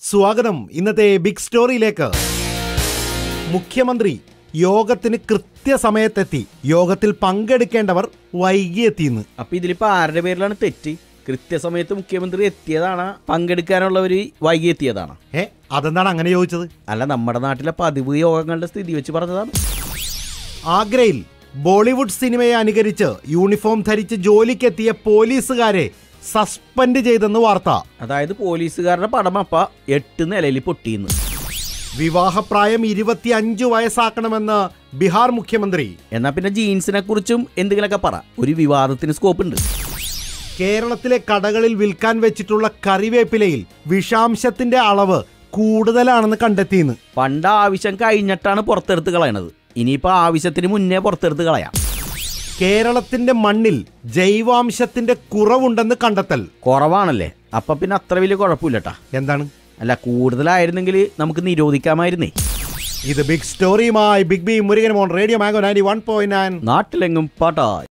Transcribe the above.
സ്വാഗതം ഇന്നത്തെ ബിഗ് സ്റ്റോറിയിലേക്ക് മുഖ്യമന്ത്രി യോഗത്തിന് കൃത്യസമയത്തെത്തി യോഗത്തിൽ പങ്കെടുക്കേണ്ടവർ വൈകിയെത്തിയെന്ന് അപ്പൊ ഇതിലിപ്പോ ആരുടെ പേരിലാണ് തെറ്റ് കൃത്യസമയത്ത് മുഖ്യമന്ത്രി എത്തിയതാണ് പങ്കെടുക്കാനുള്ളവർ വൈകി എത്തിയതാണ് ഏ അതെന്താണ് അങ്ങനെ ചോദിച്ചത് അല്ല നമ്മുടെ നാട്ടിലെ പതിവ് യോഗങ്ങളുടെ സ്ഥിതി വെച്ച് പറഞ്ഞതാണ് ആഗ്രയിൽ ബോളിവുഡ് സിനിമയെ അനുകരിച്ച് യൂണിഫോം ധരിച്ച് ജോലിക്കെത്തിയ പോലീസുകാരെ സസ്പെൻഡ് ചെയ്തെന്ന് വാർത്ത അതായത് പോലീസുകാരുടെ പടം അപ്പ എട്ട് നിലയിൽ പൊട്ടിയെന്ന് വിവാഹപ്രായം ഇരുപത്തിയഞ്ച് വയസ്സാക്കണമെന്ന് ബീഹാർ മുഖ്യമന്ത്രി എന്നാ പിന്നെ ജീൻസിനെ കുറിച്ചും എന്തെങ്കിലുമൊക്കെ പറ ഒരു വിവാദത്തിന് സ്കോപ്പ് ഉണ്ട് കേരളത്തിലെ കടകളിൽ വിൽക്കാൻ വെച്ചിട്ടുള്ള കറിവേപ്പിലയിൽ വിഷാംശത്തിന്റെ അളവ് കൂടുതലാണെന്ന് കണ്ടെത്തിയെന്ന് പണ്ട് ആവശ്യം കഴിഞ്ഞിട്ടാണ് പുറത്തെടുത്ത് കളയണത് ഇനിയിപ്പോ ആവശ്യത്തിന് മുന്നേ പുറത്തെടുത്ത് കളയാം കേരളത്തിന്റെ മണ്ണിൽ ജൈവാംശത്തിന്റെ കുറവുണ്ടെന്ന് കണ്ടെത്തൽ കുറവാണല്ലേ അപ്പൊ പിന്നെ അത്ര വലിയ കുഴപ്പമില്ലട്ടാ എന്താണ് അല്ല കൂടുതലായിരുന്നെങ്കിൽ നമുക്ക് നിരോധിക്കാമായിരുന്നേ ഇത് ബിഗ് സ്റ്റോറിയുമായി ബിഗ് ബി മുരുകൻ മോൺ radio Mango ninety one point nine നാട്ടിലെങ്ങും പാട്ടായി